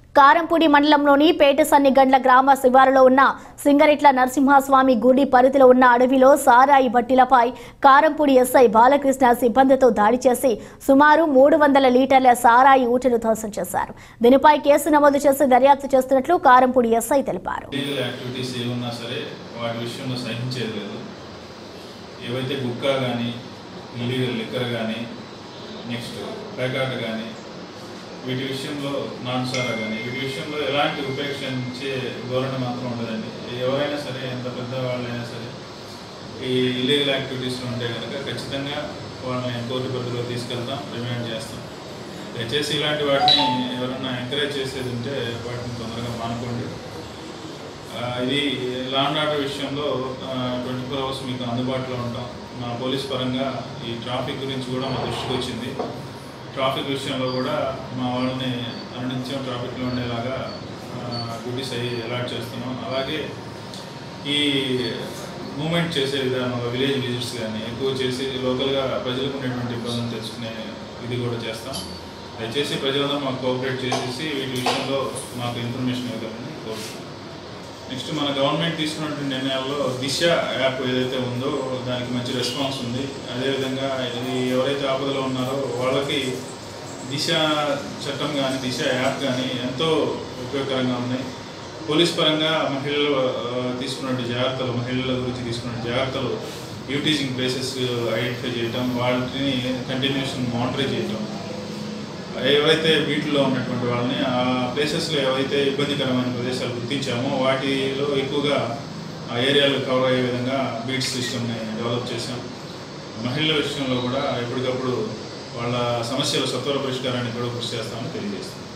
కారంపూడి మండలంలోని పేటసన్ని గండ్ల గ్రామ శివారులో ఉన్న సింగరిట్ల నరసింహస్వామి గుడి పరిధిలో ఉన్న అడవిలో సారాయి బట్టీలపై కారంపూడి ఎస్ఐ బాలకృష్ణ సిబ్బందితో దాడి చేసి సుమారు మూడు వందల లీటర్ల సారాయి ఊటను ధ్వంసం చేశారు దీనిపై కేసు నమోదు చేసి దర్యాప్తు చేస్తున్నట్లు కారంపూడి ఎస్ఐ తెలిపారు లీగల్ యాక్టివిటీస్ ఏమున్నా సరే వాటి విషయంలో సహించేది లేదు ఏవైతే గుట్కా కానీ ఇల్లీగల్ లిక్కర్ కానీ నెక్స్ట్ ప్యాకాట్ కానీ వీటి విషయంలో నాన్ సారా కానీ వీటి విషయంలో ఎలాంటి ఉపేక్షించే ధోరణి మాత్రం ఉండదండి ఎవరైనా సరే ఎంత పెద్ద వాళ్ళైనా సరే ఈ ఇల్లీగల్ యాక్టివిటీస్లో ఉంటే కనుక ఖచ్చితంగా వాళ్ళని కోర్టు పరిధిలో తీసుకెళ్తాం రిమాండ్ చేస్తాం దయచేసి ఇలాంటి వాటిని ఎవరైనా ఎంకరేజ్ చేసేది ఉంటే వాటిని తొందరగా మానుకోండి ఆ, ఇది లా అండ్ ఆర్డర్ విషయంలో ట్వంటీ ఫోర్ అవర్స్ మీకు అందుబాటులో ఉంటాం మా పోలీస్ పరంగా ఈ ట్రాఫిక్ గురించి కూడా మా దృష్టికి వచ్చింది ట్రాఫిక్ విషయంలో కూడా మా వాళ్ళని అనునిత్యం ట్రాఫిక్లో ఉండేలాగా డ్యూటీస్ అయ్యి అలాట్ చేస్తున్నాం అలాగే ఈ మూమెంట్ చేసే విధానంలో విలేజ్ విజిట్స్ కానీ ఎక్కువ చేసి లోకల్గా ప్రజలకు ఉండేటువంటి ఇబ్బందులు తెలుసుకునే ఇది కూడా చేస్తాం దయచేసి ప్రజలందరూ మాకు కోఆపరేట్ చేసేసి వీటి విషయంలో మాకు ఇన్ఫర్మేషన్ ఇవ్వగలని కోరుతున్నాం నెక్స్ట్ మన గవర్నమెంట్ తీసుకున్నటువంటి నిర్ణయాల్లో దిశ యాప్ ఏదైతే ఉందో దానికి మంచి రెస్పాన్స్ ఉంది అదేవిధంగా ఇది ఎవరైతే ఆపదలో ఉన్నారో వాళ్ళకి దిశ చట్టం కానీ దిశ యాప్ కానీ ఎంతో ఉపయోగకరంగా ఉన్నాయి పోలీస్ పరంగా మహిళలు ఆ, తీసుకున్న జాగ్రత్తలు మహిళల గురించి తీసుకున్న జాగ్రత్తలు యూటీజింగ్ ప్లేసెస్ ఐడెంటిఫై చేయటం వాటిని కంటిన్యూషన్ మానిటర్ చేయటం ఏవైతే వీటిలో ఉన్నటువంటి వాళ్ళని ఆ ప్లేసెస్లో ఏవైతే ఇబ్బందికరమైన ప్రదేశాలు గుర్తించామో వాటిలో ఎక్కువగా ఆ ఏరియాలు కవర్ అయ్యే విధంగా బీట్ సిస్టమ్ని డెవలప్ చేశాం మహిళల విషయంలో కూడా ఎప్పటికప్పుడు వాళ్ళ సమస్యల సత్వర పరిష్కారానికి కూడా కృషి చేస్తామని తెలియజేస్తాం